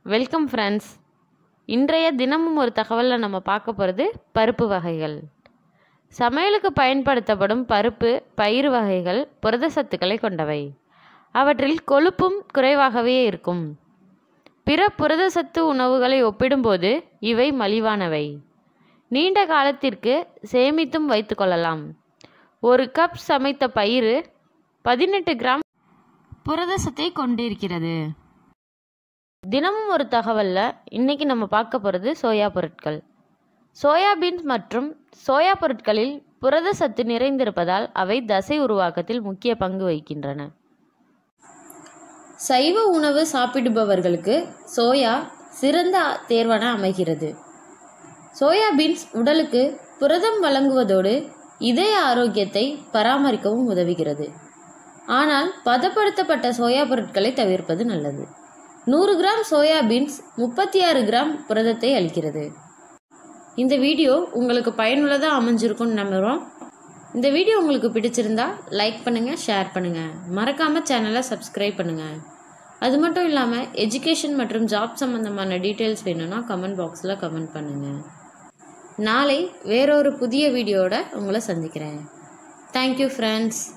welcome friends இன்றைய தினமும் ஒரு தகவலில் நம்ம பார்க்க போகிறது பருப்பு வகைகள் சமையலுக்கு பயன்படுத்தப்படும் பருப்பு பயிறு வகைகள் புரத சத்துக்களை கொண்டவை அவற்றில் கொழுப்பும் குறைவாகவே இருக்கும் பிற புரத சத்து உணவுகளை ஒப்பிடும்போது இவை மலிவானவை நீண்ட காலத்திற்கு சேமித்தும் வைத்துக்கொள்ளலாம் ஒரு கப் சமைத்த பயிறு பதினெட்டு கிராம் புரதசத்தை கொண்டிருக்கிறது தினமும் ஒரு தகவலில் இன்னைக்கு நம்ம பார்க்க போகிறது சோயா பொருட்கள் சோயாபீன்ஸ் மற்றும் சோயா பொருட்களில் புரத சத்து நிறைந்திருப்பதால் அவை தசை உருவாக்கத்தில் முக்கிய பங்கு வகிக்கின்றன சைவ உணவு சாப்பிடுபவர்களுக்கு சோயா சிறந்த தேர்வான அமைகிறது சோயாபீன்ஸ் உடலுக்கு புரதம் வழங்குவதோடு இதய ஆரோக்கியத்தை பராமரிக்கவும் உதவுகிறது ஆனால் பதப்படுத்தப்பட்ட சோயா பொருட்களை தவிர்ப்பது நல்லது நூறு கிராம் சோயாபீன்ஸ் முப்பத்தி ஆறு கிராம் புரதத்தை அளிக்கிறது இந்த வீடியோ உங்களுக்கு பயனுள்ளதாக அமைஞ்சிருக்கும்னு நம்புகிறோம் இந்த வீடியோ உங்களுக்கு பிடிச்சிருந்தா லைக் பண்ணுங்கள் ஷேர் பண்ணுங்கள் மறக்காமல் சேனலை சப்ஸ்கிரைப் பண்ணுங்கள் அது மட்டும் இல்லாமல் எஜுகேஷன் மற்றும் ஜாப் சம்மந்தமான டீட்டெயில்ஸ் வேணும்னா கமெண்ட் பாக்ஸில் கமெண்ட் பண்ணுங்கள் நாளை வேறொரு புதிய வீடியோட உங்களை சந்திக்கிறேன் தேங்க்யூ ஃப்ரெண்ட்ஸ்